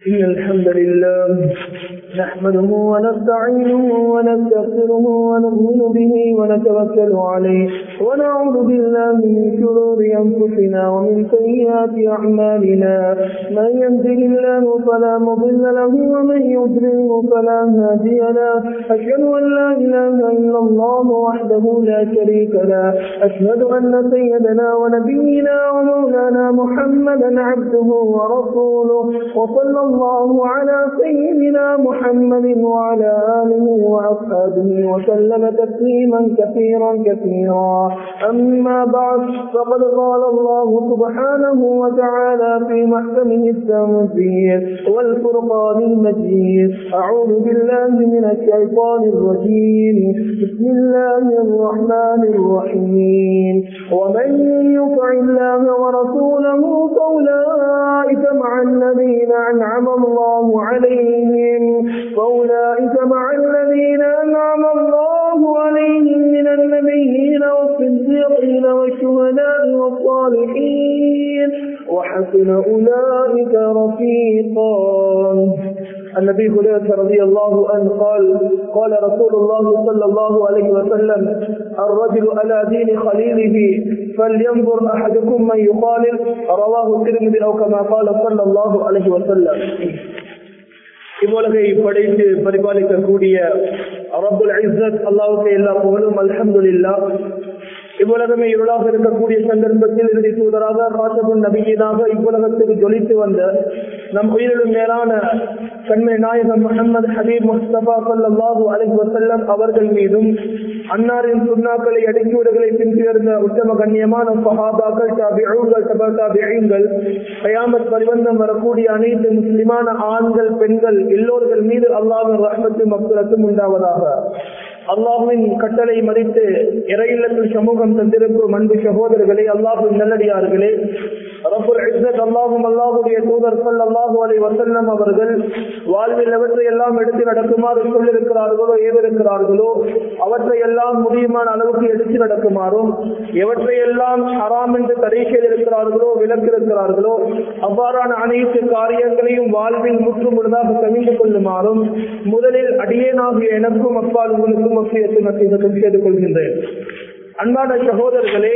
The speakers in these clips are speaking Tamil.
إن الحمد لله نحمده ونستعينه ونستغفره ونؤمن به ونتوكل عليه ونعوذ بالله من شرور أنفسنا ومن سيئات أعمالنا من يهده الله فلا مضل له ومن يضلله فلا هادي له أشهد أن لا إله إلا الله وحده لا شريك له أشهد أن سيدنا ونبينا ومولانا محمدا عبده ورسوله وصلى الله على سيدنا محمد وعلى آله وأصحابه وسلم تسليما كثيرا كثيرا أما بعد فقد قال الله سبحانه وتعالى في محكمه التنزيل والفرقان المجيد أعوذ بالله من الشيطان الرجيم بسم الله الرحمن الرحيم ومن يطع الله ورسوله فأولئك مع الذين أنعم الله عليهم فأولئك مع الذين أنعم الله عليهم من النبيين والصديقين والشهداء والصالحين وحسن أولئك رفيقا النبي هريرة رضي الله عنه قال قال رسول الله صلى الله عليه وسلم الرجل على دين خليله فلينظر أحدكم من يخالل رواه الترمذي أو كما قال صلى الله عليه وسلم இவ்வுலகை படைத்து பரிபாலிக்கக்கூடிய ரபுல் இஸ்ஸத் அல்லாவுக்கு எல்லா புகழும் அல்ஹம்துலில்லா இவ்வுலகமே இருளாக இருக்கக்கூடிய சந்தர்ப்பத்தில் இறுதி தூதராக காசபுன் நபியீதாக இவ்வுலகத்துக்கு ஜொலித்து வந்த நம் உயிரிலும் மேலான கண்மை நாயகம் முகமது ஹபீப் முஸ்தபா சல்லாஹூ அலி வசல்லம் அவர்கள் மீதும் அன்னாரின் சுண்ணாக்களை அடிக்கூடுகளை பின்தொடர்ந்த உத்தம கண்ணியமான சஹாபாக்கள் தாபிகள் சபா தாபிகள் கயாமத் பரிவந்தம் வரக்கூடிய அனைத்து முஸ்லிமான ஆண்கள் பெண்கள் எல்லோர்கள் மீது அல்லாவின் ரஹமத்தும் அப்துலத்தும் உண்டாவதாக அல்லாஹுவின் கட்டளை மதித்து இறையில்லத்தில் சமூகம் தந்திருக்கும் அன்பு சகோதரர்களே அல்லாஹுவின் நல்லடியார்களே ரபுல் இஸ்ஸத் அல்லாஹும் அல்லாஹுடைய தூதர் சொல் அல்லாஹு அலை வசல்லம் அவர்கள் வாழ்வில் எவற்றை எல்லாம் எடுத்து நடக்குமாறு சொல்லிருக்கிறார்களோ ஏவிருக்கிறார்களோ அவற்றை எல்லாம் முடியுமான அளவுக்கு எடுத்து நடக்குமாறும் எவற்றை எல்லாம் ஹராம் என்று தடை செய்திருக்கிறார்களோ விலக்கிருக்கிறார்களோ அவ்வாறான அனைத்து காரியங்களையும் வாழ்வில் முற்று முழுதாக கவிழ்ந்து கொள்ளுமாறும் முதலில் அடியேனாகிய எனக்கும் அப்பால் உங்களுக்கும் வசியத்தும் செய்து கொள்கின்றேன் அன்பான சகோதரர்களே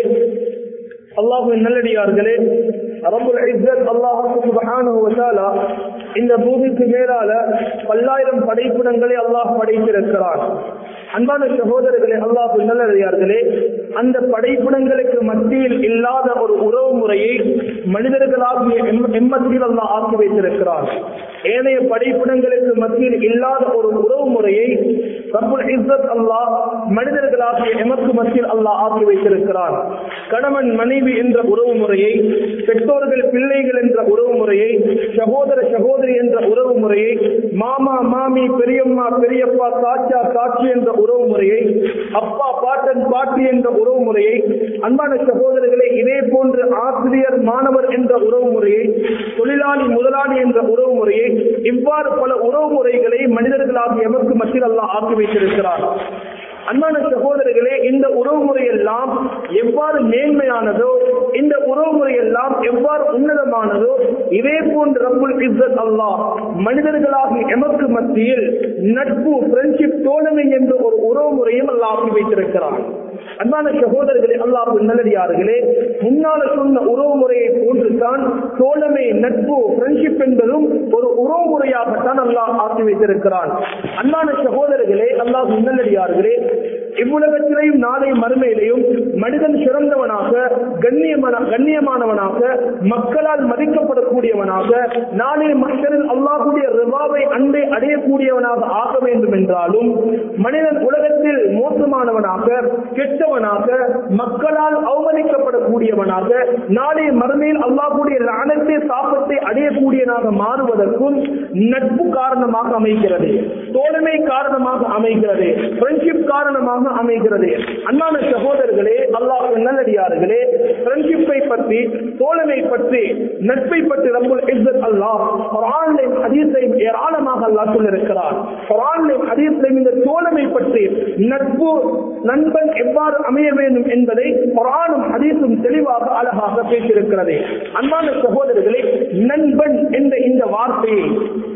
அல்லாஹுவின் நல்லடியார்களே ரபுல் இஸ்ஸத் அல்லாஹு சுப்ஹானஹு வ தஆலா இந்த பூமிக்கு மேலால பல்லாயிரம் படைப்பிடங்களை அல்லாஹ் படைத்திருக்கிறான் அன்பான சகோதரர்களே அல்லாஹு நல்லடியார்களே அந்த படைப்பிடங்களுக்கு மத்தியில் இல்லாத ஒரு உறவு முறையை மனிதர்களாகிய எம்மத்தில் அல்லாஹ் ஆக்கி வைத்திருக்கிறான் ஏனைய படைப்பிடங்களுக்கு மத்தியில் இல்லாத ஒரு உறவு முறையை ரபுல் இஸ்ஸத் அல்லாஹ் மனிதர்களாகிய எமக்கு மத்தியில் அல்லாஹ் ஆக்கி வைத்திருக்கிறான் கணவன் மனைவி என்ற உறவு முறையை பெற்றோர்கள் பிள்ளைகள் என்ற உறவு முறையை சகோதர சகோதரி என்ற உறவு முறையை மாமா மாமி பெரியம்மா பெரியப்பா சாச்சா சாட்சி என்ற உறவு முறையை அப்பா பாட்டன் பாட்டி என்ற உறவு முறையை அன்பான சகோதரர்களே இதே போன்று ஆசிரியர் மாணவர் என்ற உறவு முறையை தொழிலாளி முதலாளி என்ற உறவு முறையை இவ்வாறு பல உறவு முறைகளை மனிதர்களாக எமக்கு மத்தியில் அல்லாஹ் ஆக்கி வைத்திருக்கிறார் அன்பான சகோதரர்களே இந்த உறவு முறையெல்லாம் எவ்வாறு மேன்மையானதோ இந்த உறவு முறையெல்லாம் எவ்வாறு உன்னதமானதோ இதே போன்று ரப்புல் இஸ்ஸத் அல்லாஹ் மனிதர்களாகி எமக்கு மத்தியில் நட்பு ஃப்ரெண்ட்ஷிப் தோழமை என்ற ஒரு உறவு முறையும் அல்லாஹ் ஆக்கி வைத்திருக்கிறார் அன்பான சகோதரர்களே அல்லாஹ் நல்லடியார்களே முன்னால சொன்ன உறவு முறையை போன்றுதான் தோழமை நட்பு ஃப்ரெண்ட்ஷிப் என்பதும் ஒரு உறவு முறையாகத்தான் அல்லாஹ் ஆக்கி வைத்திருக்கிறான் அன்பான சகோதரர்களே அல்லாஹ் நல்லடியார்களே இவ்வுலகத்திலேயும் நாளை மறுமையிலையும் மனிதன் சிறந்தவனாக கண்ணியமான கண்ணியமானவனாக மக்களால் மதிக்கப்படக்கூடியவனாக நாளை மக்களில் அல்லாஹுடைய ரிவாவை அன்பை அடையக்கூடியவனாக ஆக வேண்டும் என்றாலும் மனிதன் உலகத்தில் மோசமானவனாக கெட்டவனாக மக்களால் அவமதிக்கப்படக்கூடியவனாக நாளை மறுமையில் அல்லாஹுடைய லானத்தை சாப்பத்தை அடையக்கூடியவனாக மாறுவதற்கும் நட்பு காரணமாக அமைகிறது தோழமை காரணமாக அமைகிறது ஃப்ரெண்ட்ஷிப் காரணமாக அமைகிறது அன்பான சகோதரர்களே அல்லாஹ் நல்லடியார்களே ஃப்ரெண்ட்ஷிப்பை பற்றி தோழமை பற்றி நட்பை பற்றி ரப்புல் இஸ்ஸத் அல்லாஹ் குர்ஆனிலும் ஹதீஸையும் ஏராளமாக அல்லாஹ் சொல்லியிருக்கிறார் குர்ஆனிலும் ஹதீஸிலும் இந்த தோழமை பற்றி நட்பு நண்பன் எவ்வாறு அமைய வேண்டும் என்பதை குர்ஆனும் ஹதீஸும் தெளிவாக அழகாக பேசியிருக்கிறது அன்பான சகோதரர்களே நண்பன் என்ற இந்த வார்த்தையை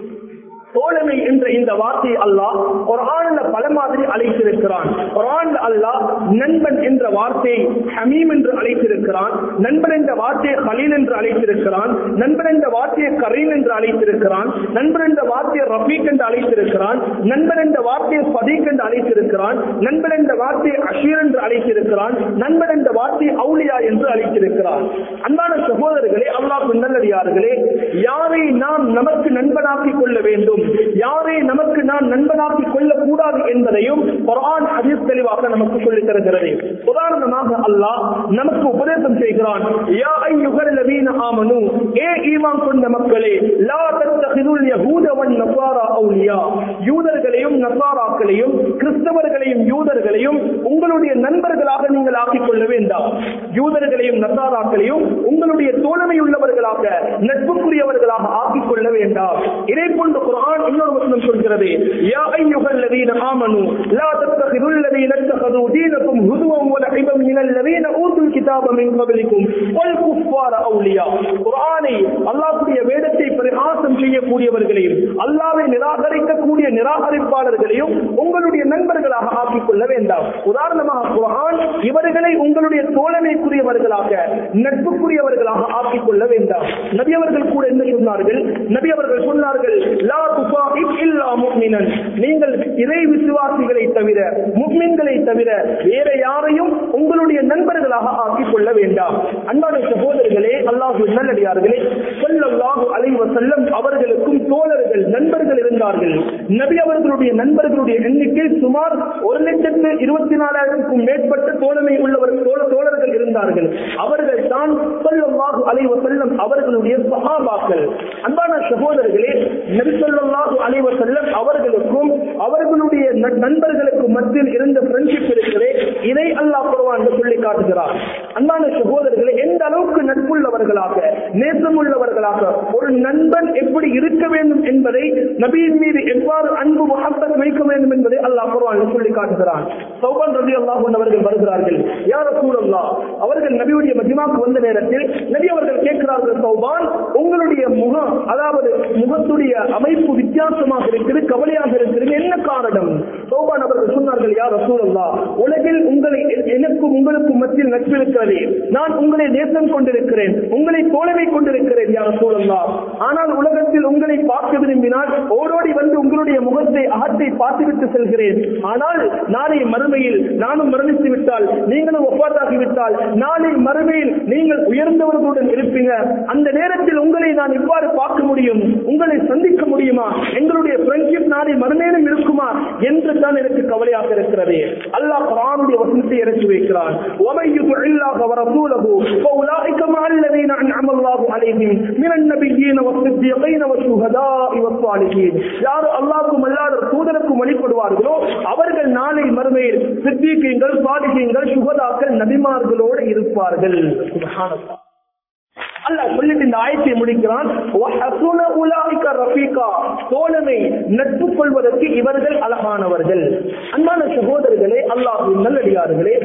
இந்த வார்த்தையை அல்லாஹ் குர்ஆன்ல பல மாதிரி அழைத்திருக்கிறான் குர்ஆன்ல அல்லாஹ் நண்பன் என்ற வார்த்தையை ஹமீம் என்று அழைத்திருக்கிறான் நண்பன் என்ற வார்த்தையை ஹலீல் என்று அழைத்திருக்கிறான் நண்பன் என்ற வார்த்தையை கரீம் என்று அழைத்திருக்கிறான் நண்பன் என்ற வார்த்தையை ரஃபீக் என்று அழைத்திருக்கிறான் நண்பன் என்ற வார்த்தையை சதீக் என்று அழைத்திருக்கிறான் நண்பன் என்ற வார்த்தையை அஷீர் என்று அழைத்திருக்கிறான் நண்பன் என்ற வார்த்தையை அவுலியா என்று அழைத்திருக்கிறான் அன்பான சகோதரர்களே அல்லாஹ் நல்லடியார்களே யாரை நாம் நமக்கு நண்பனாக்கிக் கொள்ள வேண்டும் யாரை நமக்கு நாம் நண்பனாக்கிக் கொள்ளக் கூடாது என்பதையும் குர்ஆன் ஹதீஸ் தெளிவாக நமக்கு சொல்லித் தருகிறது உதாரணமாக அல்லாஹ் நமக்கு உபதேசம் செய்கிறான் யா அய்யுஹல் லதீன ஆமனு ஏ ஈமான் கொண்ட மக்களே லா தத்தகிதுல் யஹூத வன் நஸாரா அவுலியா யூதர்களையும் நஸாராக்களையும் கிறிஸ்தவர்களையும் யூதர்களையும் உங்களுடைய நண்பர்களாக நீங்கள் ஆக்கிக் கொள்ள வேண்டாம் யூதர்களையும் நசாராக்களையும் உங்களுடைய தோழமை உள்ளவர்களாக நட்புக்குரியவர்களாக ஆக்கிக் கொள்ள வேண்டாம் இதை போன்ற குரான் இன்னொரு வசனம் சொல்கிறது யா அய்யுஹல் லதீன ஆமனு லா தத்தகிதுல் லதீன இத்தகது தீனக்கும் ஹுதுவம் வலஹிபம் மினல் லதீன ஊதுல் கிதாப மின் கபலிக்கும் வல் குஃபார அவுலியா குர்ஆனை அல்லாஹ்வுடைய வேதத்தை பிரகாசம் செய்யக்கூடியவர்களையும் அல்லாஹ்வை நிராகரிக்கக்கூடிய நிராகரிப்பாளர்களையும் உங்களுடைய நண்பர்களாக ஆக்கிக் கொள்ள வேண்டாம் உதாரணமாக குர்ஆன் இவர்களை உங்களுடைய தோழமைக்குரியவர்களாக நட்புக்குரியவர்களாக ஆக்கிக் கொள்ள வேண்டாம் நபி அவர்கள் கூட என்ன சொன்னார்கள் நபி அவர்கள் சொன்னார்கள் லா துசாஹிப் இல்லா முஃமினன் நீங்கள் இறை விசுவாசிகளை தவிர முஃமின்களை தவிர வேற யாரையும் உங்களுடைய நண்பர்களாக ஆக்கிக் கொள்ள வேண்டாம் அன்பான சகோதரர்களே அல்லாஹ் நல்லடியார்களே ஸல்லல்லாஹு அலைஹி வஸல்லம் அவர்களுக்கும் தோழர்கள் நண்பர்கள் இருந்தார்கள் நபி அவர்களுடைய நண்பர்களுடைய எண்ணிக்கை சுமார் ஒரு லட்சத்து இருபத்தி நாலாயிரத்துக்கும் மேற்பட்ட தோழமை உள்ளவர் தோழ- தோழர்கள் இருந்தார்கள் அவர்கள் தான் ஸல்லல்லாஹு அலைஹி வஸல்லம் அவர்களுடைய சஹாபாக்கள் அன்பான சகோதரர்களே நபி ஸல்லல்லாஹு அலைஹி வஸல்லம் அவர்களுக்கும் அவர்களுடைய ந- நண்பர்களுக்கும் மத்தியில் இருந்த ஃப்ரெண்ட்ஷிப் இருக்கிறதே இதை அல்லாஹ் குர்ஆன்ல சொல்லி காட்டுகிறார் அன்பான சகோதரர்களே எந்த அளவுக்கு நட்புள்ளவர்களாக நேசமுள்ளவர்களாக ஒரு நண்பன் எப்படி இருக்க வேண்டும் என்பதை நபியின் மீது எவ்வாறு அன்பு முகப்பத் வைக்க வேண்டும் என்பதை அல்லாஹ் குர்ஆன்ல சொல்லி காட்டுகிறான் சௌபான் ரதி அல்லாஹ் அவர்கள் வருகிறார்கள் யார் ரசூலல்லாஹ் அவர்கள் நபியுடைய மஜ்மாக்கு வந்த நேரத்தில் நபி அவர்கள் கேட்கிறார்கள் சௌபான் உங்களுடைய முகம் அதாவது முகத்துடைய அமைப்பு வித்தியாசமாக இருக்கிறது கவலையாக இருக்கிறது என்ன காரணம் சௌபான் அவர்கள் சொன்னார்கள் யார் ரசூலல்லாஹ் உலகில் உங்களை எனக்கும் உங்களுக்கும் மத்தியில் நட்பு இருக்கிறது நான் உங்களை நேசம் கொண்டிருக்கிறேன் உங்களை தோழமை கொண்டிருக்கிறேன் யார் ரசூலல்லாஹ் ஆனால் உலகத்தில் உங்களை பார்க்க விரும்பினால் ஓடோடி வந்து உங்களுடைய முகத்தை அகத்தை பார்த்துவிட்டு செல்கிறேன் ஆனால் நாளை மறுமையில் நானும் மரணித்து விட்டால் நீங்களும் ஒப்பாத்தாகி விட்டால் நாளை மறுமையில் நீங்கள் உயர்ந்தவர்களுடன் இருப்பீங்க அந்த நேரத்தில் உங்களை நான் இவ்வாறு பார்க்க முடியும் உங்களை சந்திக்க முடியுமா எங்களுடைய ஃப்ரெண்ட்ஷிப் நாளை மறுநேரம் இருக்குமா என்று தான் எனக்கு கவலையாக இருக்கிறது அல்லாஹ் குர்ஆனுடைய வசனத்தை இறக்கி வைக்கிறான் وَمَن يُطِعِ اللَّهَ وَرَسُولَهُ فَأُولَٰئِكَ مَعَ الَّذِينَ أَنْعَمَ اللَّهُ عَلَيْهِم مِّنَ النَّبِيِّينَ وَالصِّدِّيقِينَ وَالشُّهَدَاءِ وَالصَّالِحِينَ யார் அல்லாஹ்வுக்கும் அல்லாஹ்வுடைய தூதருக்கும் வழிபடுவார்களோ அவர்கள் நாளை மறுமையில் சித்திகீங்கள் சாலிகீங்கள் சுகதாக்கள் நபிமார்களோடு இருப்பார்கள் சுப்ஹானல்லாஹ் அல்லாஹ் சொல்லிட்டு இந்த ஆயத்தை முடிக்கிறான் وَحَسُنَ أُولَٰئِكَ رَفِيقًا. தோழமை நட்பு கொள்வதற்கு இவர்கள் அழகானவர்கள் அன்பான சகோதரர்களே அல்லாஹ்வின் நல்லடியார்களே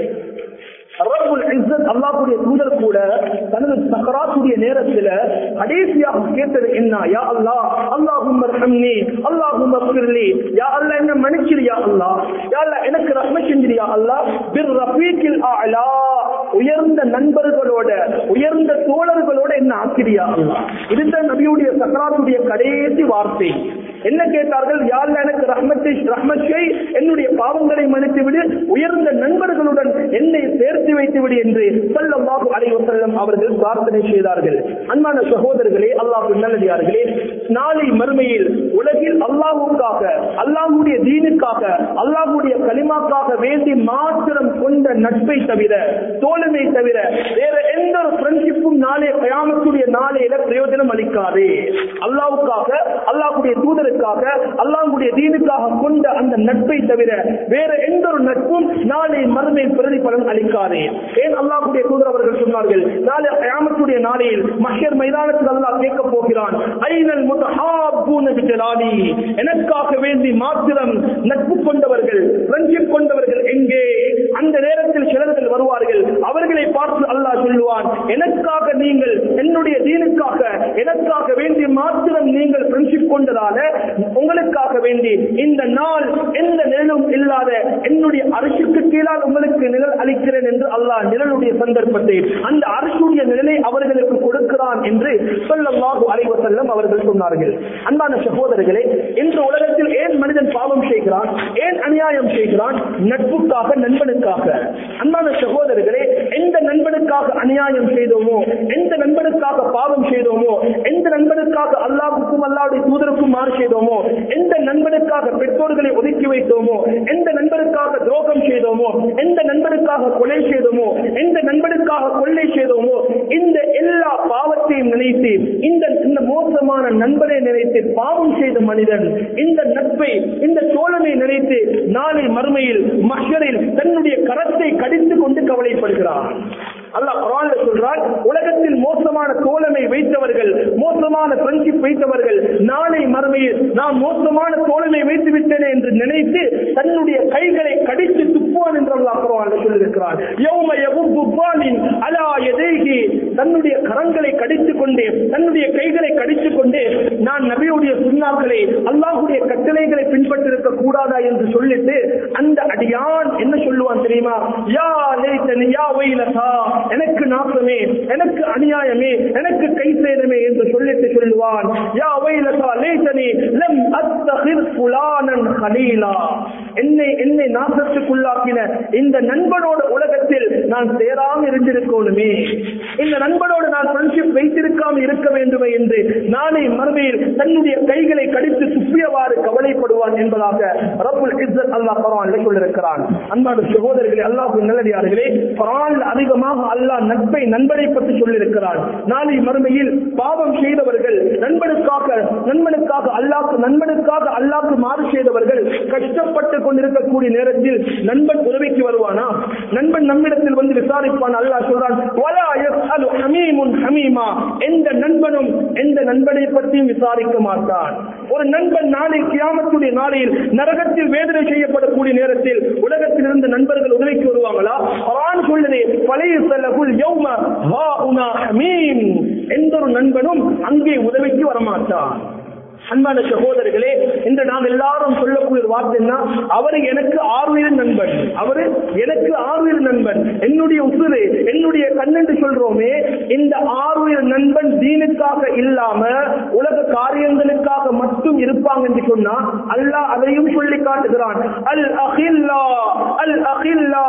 ரப்புல் இஸ்ஸத் அல்லாஹ்வுடைய தூதர் கூட தனது சக்கராத்துடைய நேரத்துல கடைசியாக கேட்டது என்ன யா அல்லாஹ் அல்லாஹும்ம ரஹம்னி அல்லாஹும்ம ஃபிர்லி யா அல்லாஹ் என்ன மன்னிச்சிரு யா அல்லாஹ் யா அல்லாஹ் எனக்கு ரஹ்மத் செஞ்சிரு யா அல்லாஹ் பிர் ரஃபீக்கில் அலா உயர்ந்த நண்பர்களோட உயர்ந்த தோழர்களோட என்ன ஆக்கிரியா அல்லாஹ் இதுதான் நபியுடைய சக்கராத்துடைய கடைசி வார்த்தை என்ன கேட்டார்கள் யாழ்ல எனக்கு ரஹ்மத்தை ரஹ்மத் செய் என்னுடைய பாவங்களை மன்னித்து விடு உயர்ந்த நண்பர்களுடன் என்னை சேர்த்து வைத்து விடு என்று ஸல்லல்லாஹு அலைஹி வஸல்லம் அவர்கள் பிரார்த்தனை செய்தார்கள் அன்பான சகோதரர்களே அல்லாஹ் நல்லடியார்களே நாளை மறுமையில் உலகில் அல்லாஹ்வுக்காக அல்லாஹ்வுடைய தீனுக்காக அல்லாஹ்வுடைய கலிமாக்காக வேண்டி மாத்திரம் கொண்ட நட்பை தவிர தோழமை தவிர வேற எந்த ஒரு ஃப்ரெண்ட்ஷிப்பும் நாளை கயாமத்துடைய நாளையில பிரயோஜனம் அளிக்காது அல்லாஹ்வுக்காக அல்லாஹ்வுடைய தூதருக்காக அல்லாஹ்வுடைய தீனுக்காக கொண்ட அந்த நட்பை தவிர வேற எந்த ஒரு நட்பும் நாளை மறுமை பிரதிபலன் அளிக்காது ஏன் அல்லாஹ்வுடைய தூதர் அவர்கள் சொன்னார்கள் நாளை கயாமத்துடைய நாளையில் மஹ்யர் மைதானத்தில் அல்லாஹ் கேட்க போகிறான் ஐனல் முத்தஹாபூன பிஜலாலி எனக்காக வேண்டி மாத்திரம் நட்பு கொண்டவர்கள் ஃப்ரெண்ட்ஷிப் கொண்டவர்கள் எங்கே அந்த நேரத்தில் சிலர்கள் வருவார்கள் அவர்களை பார்த்து அல்லாஹ் சொல்லுவான் எனக்காக நீங்கள் என்னுடைய தீனுக்காக எனக்காக வேண்டி மாத்திரம் நீங்கள் ஃப்ரெண்ட்ஷிப் கொண்டதால உங்களுக்காக நன்மைக்காக வேண்டி இந்த நாள் எந்த நிழலும் இல்லாத என்னுடைய அரசுக்கு கீழால் உங்களுக்கு நிழல் அளிக்கிறேன் என்று அல்லாஹ் நிழலுடைய சந்தர்ப்பத்தை அந்த அரசுடைய நிழலை அவர்களுக்கு கொடுக்கிறான் என்று சொல்லல்லாஹு அலைவ செல்லம் அவர்கள் சொன்னார்கள் அன்பான சகோதரர்களே இன்று உலகத்தில் ஏன் மனிதன் பாவம் செய்கிறான் ஏன் அநியாயம் செய்கிறான் நட்புக்காக நண்பனுக்காக அன்பான சகோதரர்களே எந்த நண்பனுக்காக அநியாயம் செய்தோமோ எந்த நண்பனுக்காக பாவம் செய்தோமோ எந்த நண்பனுக்காக அல்லாவுக்கும் அல்லாவுடைய தூதருக்கும் மாறு செய்தோமோ எந்த நண்பனுக்காக பெற்றோர்களை ஒதுக்கி வைத்தோமோ எந்த நண்பனுக்காக துரோகம் செய்தோமோ எந்த நண்பனுக்காக கொலை செய்தோமோ எந்த நண்பனுக்காக கொள்ளை செய்தோமோ இந்த எல்லா பாவத்தையும் நினைத்து இந்த இந்த மோசமான நண்பனை நினைத்து பாவம் செய்த மனிதன் இந்த நட்பை இந்த தோழனை நினைத்து நாளை மறுமையில் மஷரில் தன்னுடைய கரத்தை கடித்துக் கொண்டு கவலைப்படுகிறான் அல்லாஹ் குரான்ல சொல்றான் உலகத்தில் மோசமான தோழமை வைத்தவர்கள் மோசமான ஃப்ரெண்ட்ஷிப் வைத்தவர்கள் நாளை மறுமையில் நான் மோசமான தோழமை வைத்து விட்டேனே என்று நினைத்து தன்னுடைய கைகளை கடித்து துப்புவான் என்று அல்லாஹ் குரான்ல சொல்லியிருக்கிறான் யௌம யகுப்பு பாலின் அலா எதைகி தன்னுடைய கரங்களை கடித்துக் கொண்டே தன்னுடைய கைகளை கடித்துக் கொண்டே நான் நபியுடைய சுண்ணாக்களை அல்லாஹுடைய கட்டளைகளை பின்பற்றிருக்க கூடாதா என்று சொல்லிட்டு அந்த அடியான் என்ன சொல்லுவான் தெரியுமா யா லேத்தனி யா வைலசா எனக்கு நாசமே எனக்கு அநியாயமே எனக்கு கை சேதமே என்று சொல்லிட்டு சொல்லுவான் யா வைலசா லேத்தனி லம் அத்தஹிர் ஃபுலானன் ஹலீலா என்னை என்னை நாசத்துக்குள்ளாக்கின இந்த நண்பனோட உலகத்தில் நான் சேராம இருந்திருக்கணுமே இந்த நண்பனோடு நான் ஃப்ரெண்ட்ஷிப் வைத்திருக்காம இருக்க வேண்டுமே என்று நாளை மறுமையில் தன்னுடைய கைகளை கடித்து துப்பியவாறு கவலைப்படுவான் என்பதாக ரப்புல் இஸ்ஸத் அல்லாஹ் குர்ஆனில் சொல்லியிருக்கிறான் அன்பான சகோதரர்களே அல்லாஹ் நல்லடியார்களே குர்ஆனில் அதிகமாக அல்லாஹ் நட்பை நண்பனை பற்றி சொல்லியிருக்கிறான் நாளை மறுமையில் பாவம் செய்தவர்கள் நண்பனுக்காக நண்பனுக்காக அல்லாஹ்க்கு நண்பனுக்காக அல்லாஹ்க்கு மாறு செய்தவர்கள் கஷ்டப்பட்டு கொண்டிருக்கக்கூடிய நேரத்தில் நண்பன் உதவிக்கு வருவானா நண்பன் நம்மிடத்தில் வந்து விசாரிப்பான் அல்லாஹ் சொல்றான் "வலா யஸ்அலு ஹமீமுன் ஹமீமா." எந்த நண்பனும் எந்த நண்பனை பற்றியும் விசாரிக்க மாட்டான் ஒரு நண்பன் நாளை கியாமத்துடைய நாளையில் நரகத்தில் வேதனை செய்யப்படக்கூடிய நேரத்தில் உலகத்தில் இருந்த நண்பர்கள் உதவிக்கு வருவாங்களா குர்ஆன் சொல்லுது பழைய செல்லகுல் யௌம ஹாஉனா ஹமீம் எந்த ஒரு நண்பனும் அங்கே உதவிக்கு வரமாட்டான் அன்பான சகோதரர்களே இன்று நாம் எல்லாரும் சொல்லக்கூடிய ஒரு வார்த்தை என்ன அவரு எனக்கு ஆறுயிர் நண்பன் அவரு எனக்கு ஆறுயிர் நண்பன் என்னுடைய உசுறு என்னுடைய கண்ணென்று சொல்றோமே இந்த ஆறுயிர் நண்பன் தீனுக்காக இல்லாம உலக காரியங்களுக்காக மட்டும் இருப்பாங்க என்று சொன்னா அல்லாஹ் அதையும் சொல்லி காட்டுகிறான் அல் அஹில்லா அல் அஹில்லா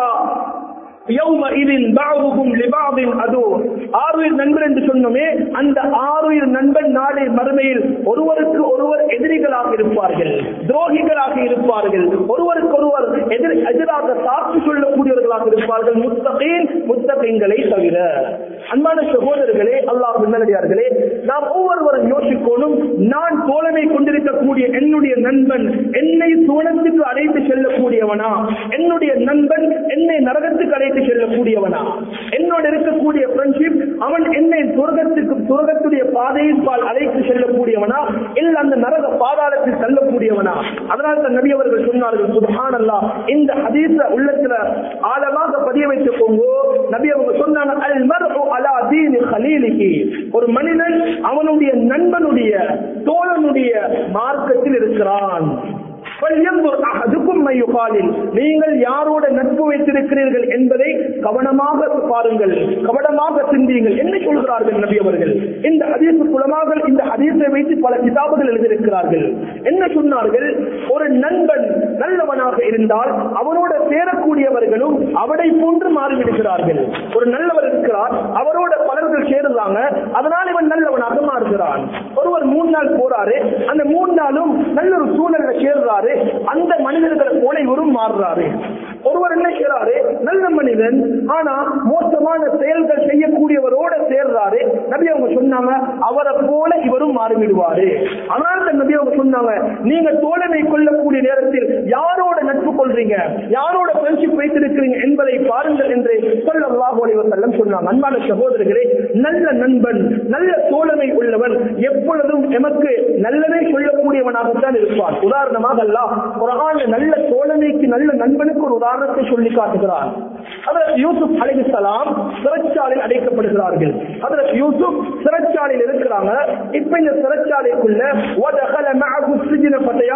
யௌமஇதின் பஅதுஹும் லிபஅதின் அதூ ஆறுயிர் நண்பர் என்று சொன்னோமே அந்த ஆறுயிர் நண்பன் நாளை மறுமையில் ஒருவருக்கு ஒருவர் எதிரிகளாக இருப்பார்கள் துரோகிகளாக இருப்பார்கள் ஒருவருக்கு ஒருவர் எதிர் எதிராக சாட்சி சொல்லக்கூடியவர்களாக இருப்பார்கள் முத்தகீன் முத்தகீன்களை தவிர அன்பான சகோதரர்களே அல்லாஹ் நல்லடியார்களே நாம் ஒவ்வொருவரும் யோசிக்கணும் நான் தோழமை கொண்டிருக்கக்கூடிய என்னுடைய நண்பன் என்னை சுவனத்துக்கு அழைத்து செல்லக்கூடியவனா என்னுடைய நண்பன் என்னை நரகத்துக்கு அழைத்து செல்லக்கூடியவனா என்னோடு இருக்கக்கூடிய ஃப்ரெண்ட்ஷிப் அவன் என்னை சுரகத்துக்கு சுரகத்துடைய பாதையின் பால் அழைத்து செல்லக்கூடியவனா இல்ல அந்த நரக பாதாளத்தில் தள்ளக்கூடியவனா அதனால் தான் நபி அவர்கள் சொன்னார்கள் சுபஹானல்லா இந்த ஹதீஸ உள்ளத்துல ஆழமாக பதிய வைத்துக் கொங்கோ நபி அவங்க சொன்னாங்க அல் மர்உ அலா தீனி ஹலீலிஹி ஒரு மனிதன் அவனுடைய நண்பனுடைய தோழனுடைய மார்க்கத்தில் இருக்கிறான் فَلْيَنْظُرْ أَحَدُكُمْ مَنْ يُخَالِلْ. நீங்கள் யாரோட நட்பு வைத்திருக்கிறீர்கள் என்பதை கவனமாக பாருங்கள் கவனமாக சிந்தியுங்கள் என்ன சொல்கிறார்கள் நபி அவர்கள் இந்த ஹதீஸ் குலமார்கள் இந்த ஹதீஸை வைத்து பல கிதாபுகள் எழுதியிருக்கிறார்கள் என்ன சொன்னார்கள் ஒரு நண்பன் நல்லவனாக இருந்தால் அவனோட சேரக்கூடியவர்களும் அவனை போன்று மாறிவிடுகிறார்கள் ஒரு நல்லவர் இருக்கிறார் அவரோட பலர்கள் சேருறாங்க அதனால் இவன் நல்லவனாக மாறுகிறான் ஒருவர் மூணு நாள் போறாரு அந்த மூணு நாளும் நல்ல ஒரு சூழல்ல சேர்றாரு அந்த மனிதர்களை போல இவரும் மாறுறாரு ஒருவர் என்ன செய்யறாரு நல்ல மனிதன் ஆனா மோசமான செயல்கள் செய்யக்கூடியவரோட சேர்றாரு நபி அவங்க சொன்னாங்க அவரை போல இவரும் மாறிவிடுவாரு அதனால தான் நபி அவங்க சொன்னாங்க நீங்க தோழமை கொள்ளக்கூடிய நேரத்தில் யாரோட நட்பு கொள்றீங்க யாரோட ஃப்ரெண்ட்ஷிப் வைத்திருக்கிறீங்க என்பதை பாருங்கள் என்று சொல்லல்லாஹு அலைஹி வஸல்லம் சொன்னாங்க அன்பான சகோதரர்களே நல்ல நண்பன் நல்ல தோழமை உள்ளவன் எப்பொழுதும் எமக்கு நல்லதை சொல்லக்கூடியவனாகத்தான் இருப்பான் உதாரணமாக அல்லாஹ் குர்ஆன்ல நல்ல தோழமைக்கு நல்ல நண்பனுக்கு ஒரு உதாரணத்தை சொல்லி காட்டுகிறார் அதற்கு யூசுப் அலைஹிஸ்ஸலாம் சிறைச்சாலையில் அடைக்கப்படுகிறார்கள் அதற்கு யூசுப் சிறைச்சாலையில் இருக்கிறாங்க இப்ப இந்த சிறைச்சாலைக்குள்ள وَدَخَلَ مَعَهُ السِّجْنَ فَتَيَانِ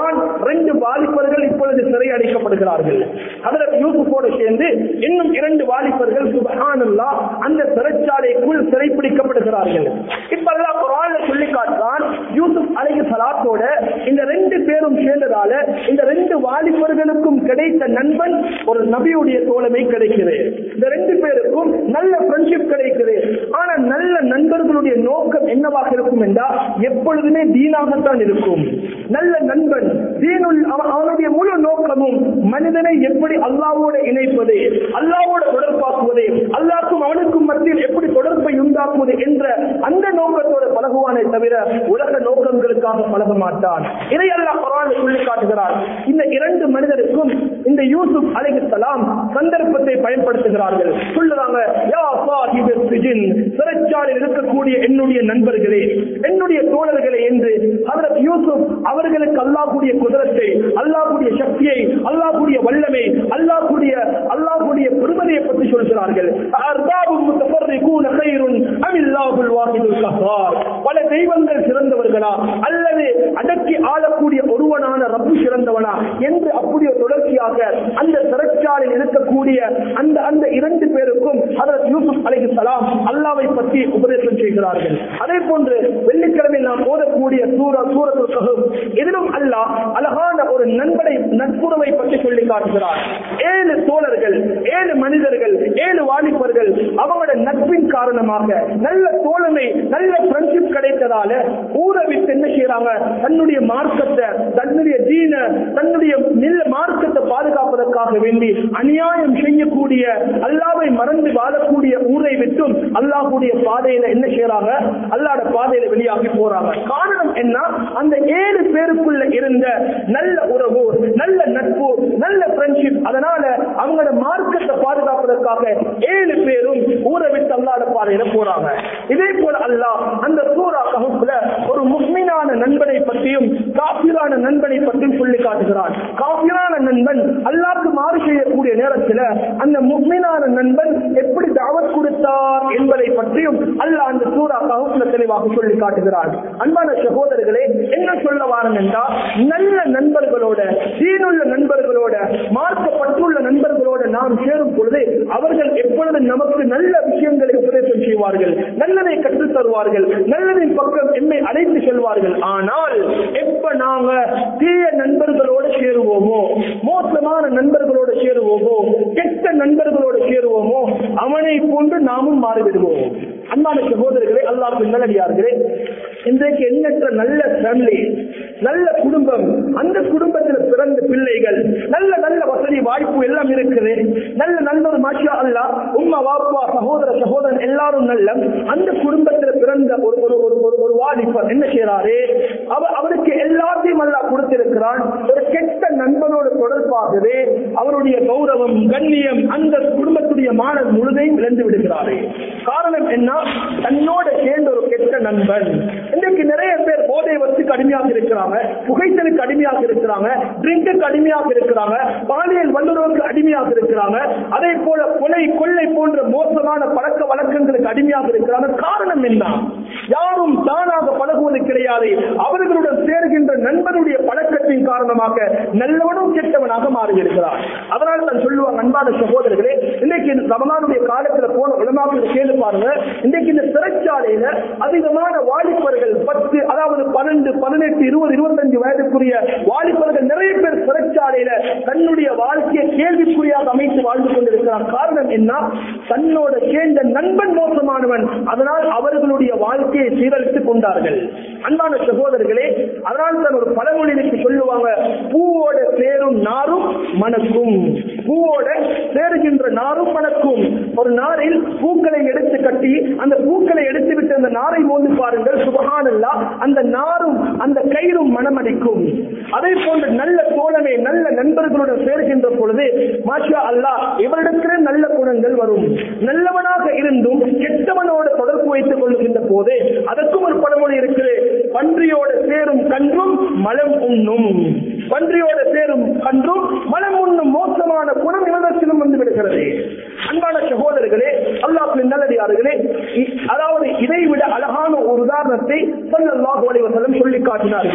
ரெண்டு வாலிபர்கள் இப்பொழுது சிறை அடைக்கப்படுகிறார்கள் அதில் யூசுஃபோடு சேர்ந்து இன்னும் இரண்டு வாலிபர்கள் சுபஹானல்லா அந்த சிறைச்சாலைக்குள் சிறைப்பிடிக்கப்படுகிறார்கள் இப்ப அல்லாஹ் குர்ஆன்ல சொல்லி காட்டுறான் யூசுப் அலைஹி சலாத்தோட இந்த ரெண்டு பேரும் சேர்ந்ததால இந்த ரெண்டு வாலிபர்களுக்கும் கிடைத்த நண்பன் ஒரு நபியுடைய தோழமை கிடைக்குது இந்த ரெண்டு பேருக்கும் நல்ல ஃப்ரெண்ட்ஷிப் கிடைக்குது ஆனா நல்ல நண்பர்களுடைய நோக்கம் என்னவாக இருக்கும் என்றால் எப்பொழுதுமே தீனாகத்தான் இருக்கும் நல்ல நண்பன் தீனுள் அவ- அவனுடைய முழு நோக்கமும் மனிதனை எப்படி அல்லாவோட இணைப்பது அல்லாவோட தொடர்பாக்குவது அல்லாக்கும் அவனுக்கும் மத்தியில் எப்படி தொடர்பை உண்டாக்குவது என்ற அந்த நோக்கத்தோட பழகுவானே தவிர உலக நோக்கங்களுக்காக பழக மாட்டான் இதை அல்லாஹ் குர்ஆனில் சொல்லி காட்டுகிறார் இந்த இரண்டு மனிதருக்கும் இந்த யூசுப் அலைஹிஸ்ஸலாம் சந்தர்ப்பத்தை பயன்படுத்துகிறார்கள் சொல்லுறாங்க யா சாஹிபு சிஜின் சிறைச்சாலையில் இருக்கக்கூடிய என்னுடைய நண்பர்களே என்னுடைய தோழர்களே என்று ஹஜரத் யூசுப் அவர்களுக்கு அல்லாஹ்வுடைய குதிரத்தை அல்லாஹ்வுடைய சக்தியை அல்லாஹ்வுடைய வல்லமை அல்லாஹ்வுடைய அல்லாஹ்வுடைய பெருமதியை பற்றி சொல்கிறார்கள் அர்பாபு முத்தஃபர்ரிகூன கைருன் அமில்லாஹுல் வாஹிதுல் கஹ்ஹார் பல தெய்வங்கள் சிறந்தவர்களா அல்லது அடக்கி ஆளக்கூடிய ஒருவனான ரப்பு சிறந்தவனா என்று அப்படி ஒரு தொடர்ச்சியாக அந்த சிறைச்சாலையில் இருக்கக்கூடிய அந்த அந்த இரண்டு பேருக்கும் ஹஜரத் யூசுப் அலைஹிஸ்ஸலாம் அல்லாஹ்வை பற்றி உபதேசம் செய்கிறார்கள் அதே போன்று வெள்ளிக்கிழமை நாம் ஓதக்கூடிய சூரா சூரத்துல் கஹஃப் இதிலும் அல்லாஹ் அழகான ஒரு நண்பனை நட்புறவை பற்றி சொல்லி காட்டுகிறார் ஏழு தோழர்கள் ஏழு மனிதர்கள் ஏழு வாலிபர்கள் அவங்களோட நட்பின் காரணமாக நல்ல தோழமை நல்ல ஃப்ரெண்ட்ஷிப் கிடைத்ததால ஊரை விட்டு என்ன செய்யறாங்க தன்னுடைய மார்க்கத்தை தன்னுடைய தீன தன்னுடைய நில மார்க்கத்தை பாதுகாப்பதற்காக வேண்டி அநியாயம் செய்யக்கூடிய அல்லாவை மறந்து வாழக்கூடிய ஊரை விட்டும் அல்லாஹ்வுடைய பாதையில என்ன செய்யறாங்க அல்லாட பாதையில வெளியாகி போறாங்க காரணம் என்ன அந்த ஏழு பேருக்குள்ள இருந்த நல்ல உறவு நல்ல நட்பு நல்ல ஃப்ரெண்ட்ஷிப் அதனால அவங்களோட மார்க்கத்தை பாதுகாப்பதற்காக ஏழு பேரும் ஊரை விட்டு அல்லாட பாதையில போறாங்க இதே போல அல்லாஹ் அந்த சூரா கஹுப்ல ஒரு முஸ்லிமான நண்பனை பற்றியும் காபிரான நண்பனை பற்றியும் சொல்லி காட்டுகிறான் காபிரான நண்பன் அல்லாஹ்க்கு மாறு செய்யக்கூடிய நேரத்துல அந்த முஸ்லிமான நண்பன் எப்படி தாவத் கொடுத்தார் என்பதை பற்றியும் அல்லாஹ் அந்த சூரா கஹுப்ல தெளிவாக சொல்லி காட்டுகிறான் அன்பான சகோதரர்களே என்ன சொல்ல வாரம் என்றால் நல்ல நண்பர்களோட தீனுள்ள நண்பர்களோட மார்க்கப்பட்டுள்ள நண்பர்களோட நாம் சேரும் பொழுது அவர்கள் எப்பொழுது நமக்கு நல்ல விஷயங்களை உபதேசம் செய்வார்கள் நல்லதை கற்றுத் தருவார்கள் நல்லதின் பக்கம் என்னை அழைத்து செல்வார்கள் ஆனால் எப்ப நாங்க தீய நண்பர்களோடு சேருவோமோ மோசமான நண்பர்களோடு சேருவோமோ கெட்ட நண்பர்களோடு சேருவோமோ அவனை போன்று நாமும் மாறிவிடுவோம் அன்பான சகோதரர்களே அல்லாஹ் நல்லடியார்களே இன்றைக்கு எண்ணற்ற நல்ல ஃபேமிலி நல்ல குடும்பம் அந்த குடும்பத்தில் பிறந்த பிள்ளைகள் நல்ல நல்ல வசதி வாய்ப்பு எல்லாம் இருக்குது நல்ல நல்ல மாஷா அல்லா உம்மா வாப்பா சகோதர சகோதரன் எல்லாரும் நல்ல அந்த குடும்பத்தில் பிறந்த ஒரு ஒரு ஒரு ஒரு ஒரு வாலிபர் என்ன செய்யறாரு அவர் அவருக்கு எல்லாத்தையும் அல்லா கொடுத்திருக்கிறான் ஒரு கெட்ட நண்பனோடு தொடர்பாகவே அவருடைய கௌரவம் கண்ணியம் அந்த குடும்பத்துடைய மாணவர் முழுதையும் இழந்து விடுகிறாரு காரணம் என்ன தன்னோட சேர்ந்த ஒரு கெட்ட நண்பன் இன்றைக்கு நிறைய பேர் போதை வச்சுக்கு அடிமையாக இருக்கிறாங்க புகைத்தலுக்கு அடிமையாக இருக்கிறாங்க ட்ரிங்க்கு அடிமையாக இருக்கிறாங்க பாலியல் வல்லுறவுக்கு அடிமையாக இருக்கிறாங்க அதே போல கொலை கொள்ளை போன்ற மோசமான பழக்க வழக்கங்களுக்கு அடிமையாக இருக்கிறாங்க காரணம் என்ன யாரும் தானாக பழகுவது கிடையாது அவர்களுடன் சேருகின்ற நண்பனுடைய பழக்கத்தின் காரணமாக நல்லவனும் கெட்டவனாக மாறியிருக்கிறார் அதனால் தான் சொல்லுவாங்க அன்பான சகோதரர்களே இன்னைக்கு இந்த ரமலானுடைய காலத்துல போன உலமாக கேள்வி பாருங்க இன்னைக்கு இந்த சிறைச்சாலையில அதிகமான வாலிபர்கள் பத்து அதாவது பன்னெண்டு பதினெட்டு இருபது இருபத்தஞ்சு வயதுக்குரிய வாலிபர்கள் நிறைய பேர் சிறைச்சாலையில தன்னுடைய வாழ்க்கையை கேள்விக்குறியாக அமைத்து வாழ்ந்து கொண்டிருக்கிறார் காரணம் என்ன தன்னோட சேர்ந்த நண்பன் மோசமானவன் அதனால் அவர்களுடைய வாழ்க்கையை சீரழித்துக் கொண்டார்கள் அன்பான சகோதரர்களே அதனால் தான் ஒரு பழமொழிக்கு சொல்லுவாங்க பூவோட சேரும் நாரும் மணக்கும் பூவோட சேருகின்ற நாரும் மணக்கும் ஒரு நாரில் பூக்களை எடுத்து கட்டி அந்த பூக்களை எடுத்து விட்டு அந்த நாரை மோந்து பாருங்கள் சுபகானல்லா அந்த நாரும் அந்த கயிறும் மனமடிக்கும் அதே போன்று நல்ல தோழமை நல்ல நண்பர்களுடன் சேர்கின்ற பொழுது மாஷா அல்லாஹ் இவரிடத்திலே நல்ல குணங்கள் வரும் நல்லவனாக இருந்தும் கெட்டவனோடு தொடர்பு வைத்துக் கொள்கின்ற போது அதற்கும் ஒரு பழமொழி இருக்குது பன்றியோடு சேரும் கன்றும் மலம் உண்ணும் பன்றியோடு சேரும் கன்றும் மலம் உண்ணும் மோசமான குணம் இவரிடத்திலும் வந்து விடுகிறது அன்பான சகோதரர்களே அல்லாஹின் நல்லடியார்களே இ- அதாவது இதை விட அழகான ஒரு உதாரணத்தை ஸல்லல்லாஹு அலைஹி வஸல்லம் சொல்லி காட்டினார்கள்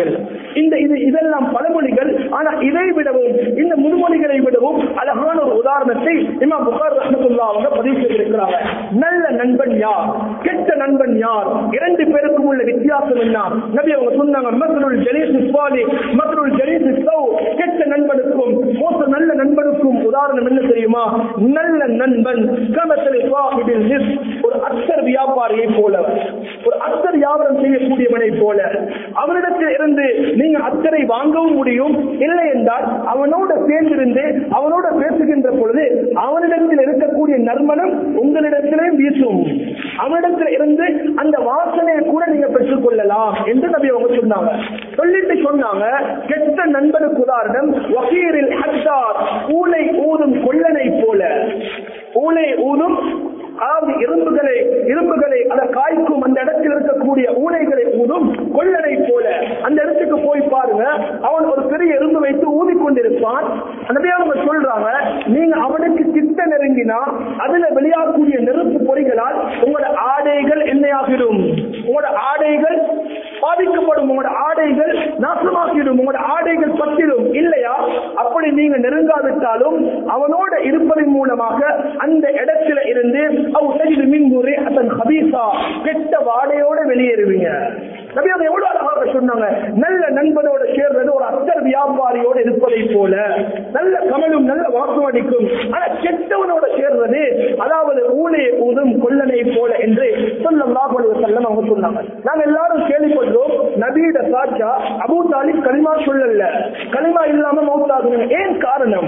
இந்த இது இதெல்லாம் பழமொழிகள் ஆனா இதை விடவும் இந்த முதுமொழிகளை விடவும் அழகான ஒரு உதாரணத்தை இமாம் புகார் ரஹமத்துல்லா அவங்க பதிவு செய்திருக்கிறாங்க நல்ல நண்பன் யார் கெட்ட நண்பன் யார் இரண்டு பேருக்கும் உள்ள வித்தியாசம் என்ன நபி அவங்க சொன்னாங்க மசருள் ஜலீஸ் இஸ்வாலி மசருள் ஜலீஸ் இஸ்லவு கெட்ட நண்பனுக்கும் மோச நல்ல நண்பனுக்கும் உதாரணம் என்ன தெரியுமா நல்ல நண்பன் கமத்தில் சாஹிபில் நிஸ் ஒரு அத்தர் வியாபாரியை போல ஒரு அத்தர் வியாபாரம் செய்யக்கூடியவனை போல அவனிடத்தில் இருந்து நீங்க அத்தரை வாங்கவும் முடியும் இல்லை என்றால் அவனோட சேர்ந்திருந்து அவனோட பேசுகின்ற பொழுது அவனிடத்தில் இருக்கக்கூடிய நறுமணம் உங்களிடத்திலே வீசும் அவனிடத்தில் இருந்து அந்த வாசனையை கூட நீங்க பெற்றுக் கொள்ளலாம் என்று நபி அவங்க சொன்னாங்க சொல்லிட்டு சொன்னாங்க கெட்ட நண்பனுக்கு உதாரணம் வகீரில் ஹத்தார் ஊலை ஊதும் கொள்ளனை போல ஊலை ஊதும் அதாவது இரும்புகளை இரும்புகளை அதை காய்க்கும் அந்த இடத்தில் இருக்கக்கூடிய ஊனைகளை ஊதும் கொள்ளனை போல அந்த இடத்துக்கு போய் பாருங்க அவன் ஒரு பெரிய எறும்பு வைத்து ஊதி கொண்டிருப்பான் அந்த அவங்க சொல்றாங்க நீங்க அவனுக்கு கிட்ட நெருங்கினா அதுல வெளியாகக்கூடிய நெருப்பு பொறிகளால் உங்களோட ஆடைகள் என்னையாகிடும் உங்களோட ஆடைகள் பாதிக்கப்படும் உங்களோட ஆடைகள் நாசமாக்கிடும் உங்களோட ஆடைகள் பத்திடும் இல்லையா அப்படி நீங்க நெருங்காவிட்டாலும் அவனோட இருப்பதன் மூலமாக அந்த இடத்துல இருந்து அவ் மின்முறை அதன் ஹபீசா கெட்ட வாடையோட வெளியேறுவீங்க நபி அவங்க எவ்வளவு அழகாக சொன்னாங்க நல்ல நண்பனோட சேர்றது ஒரு அத்தர் வியாபாரியோட இருப்பதை போல நல்ல கமலும் நல்ல வாசம் அடிக்கும் ஆனா கெட்டவனோட சேர்றது அதாவது ஊழே ஊதும் கொள்ளனை போல என்று சொல்லலாம் செல்லம் அவங்க சொன்னாங்க நாங்க எல்லாரும் கேள்விப்படுறோம் நபியிட சாட்சா அபூ தாலிப் களிமா சொல்லல களிமா இல்லாம மௌத்தாகுங்க ஏன் காரணம்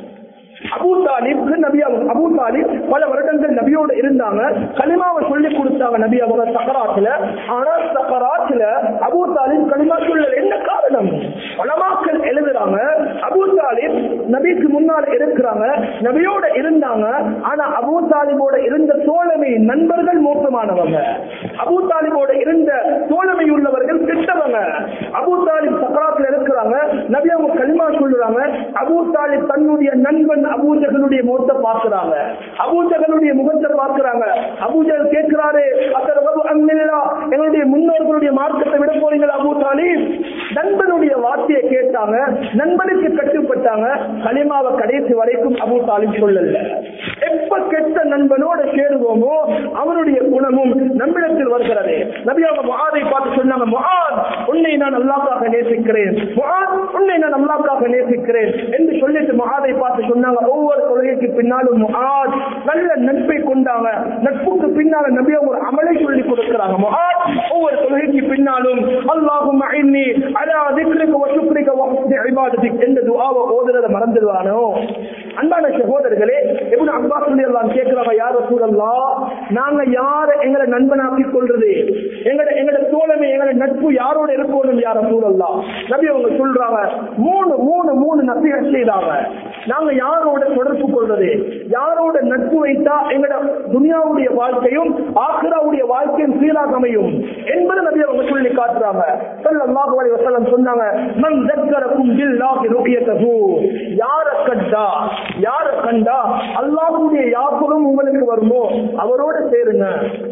அபூ தாலிப் நபி அவங்க அபூ தாலிப் பல வருடங்கள் நபியோட இருந்தாங்க கலிமாவை சொல்லி கொடுத்தாங்க நபி அவங்க சக்கராத்துல ஆனா சக்கராத்துல அபூ தாலிப் கலிமா சொல்லல என்ன காரணம் பலமாக்கள் எழுதுறாங்க அபூ தாலிப் நபிக்கு முன்னால் இருக்கிறாங்க நபியோட இருந்தாங்க ஆனா அபூ தாலிபோட இருந்த தோழமை நண்பர்கள் மோசமானவங்க அபூ தாலிபோட இருந்த தோழமை உள்ளவர்கள் கெட்டவங்க அபூ தாலிப் சக்கராத்துல இருக்கிறாங்க நபி அவங்க கலிமா சொல்லுறாங்க அபூ தாலிப் தன்னுடைய நண்பன் அபூஜகனுடைய முகத்தை பார்க்கிறாங்க அபூஜகனுடைய முகத்தை பார்க்கிறாங்க அபூஜகல் கேட்கிறாரு அத்தரவு அங்கிலா எங்களுடைய முன்னோர்களுடைய மார்க்கத்தை விட போறீங்களா அபூ தாலிப் நண்பனுடைய வார்த்தையை கேட்டாங்க நண்பனுக்கு கட்டுப்பட்டாங்க கலிமாவை கடைசி வரைக்கும் அபூ தாலிப் சொல்லல எப்ப கெட்ட நண்பனோட சேருவோமோ அவனுடைய குணமும் நம்மிடத்தில் வருகிறது நபி அவங்க முகாதை பார்த்து சொன்னாங்க முகாத் உன்னை நான் அல்லாக்காக நேசிக்கிறேன் முகாத் உன்னை நான் அல்லாக்காக நேசிக்கிறேன் என்று சொல்லிட்டு முகாதை பார்த்து சொன்னாங்க ஒவ்வொரு தொழுகைக்கு பின்னாலும் முகாத் நல்ல நட்பை கொண்டாங்க நட்புக்கு பின்னால நபி அவங்க ஒரு அமலை சொல்லி கொடுக்கிறாங்க முகாத் ஒவ்வொரு தொழுகைக்கு பின்னாலும் அல்லாஹும் ஐன்னி அலா திக்ரிக வ சுக்ரிக வ ஹுஸ்னி இபாதத்திக் என்ற துஆவை ஓதுறத மறந்துடுவானோ அன்பான சகோதரர்களே இப்னு அப்பாஸ் ரலியல்லாஹு கேக்குறாங்க யா ரசூலல்லாஹ் நாங்க யார எங்களை நண்பனாக்கி கொள்றது எங்கட எங்கட தோழமை எங்கட நட்பு யாரோட இருக்கணும் யா ரசூலல்லாஹ் நபி அவங்க சொல்றாங்க மூணு மூணு மூணு நசிஹத் செய்றாங்க நாங்க யாரோட தொடர்பு கொள்றது யாரோட நட்பு வைத்தா எங்கட துனியாவுடைய வாழ்க்கையும் ஆக்ராவுடைய வாழ்க்கையும் சீராக அமையும் என்பது நபி அவங்க சொல்லி காட்டுறாங்க ஸல்லல்லாஹு அலைஹி வஸல்லம் சொன்னாங்க மன் தக்கரக்கும் பில்லாஹி ருஹியதஹு யார கண்டா யார கண்டா அல்லாஹ்வுடைய யாபகம் உங்களுக்கு வருமோ அவரோட சேருங்க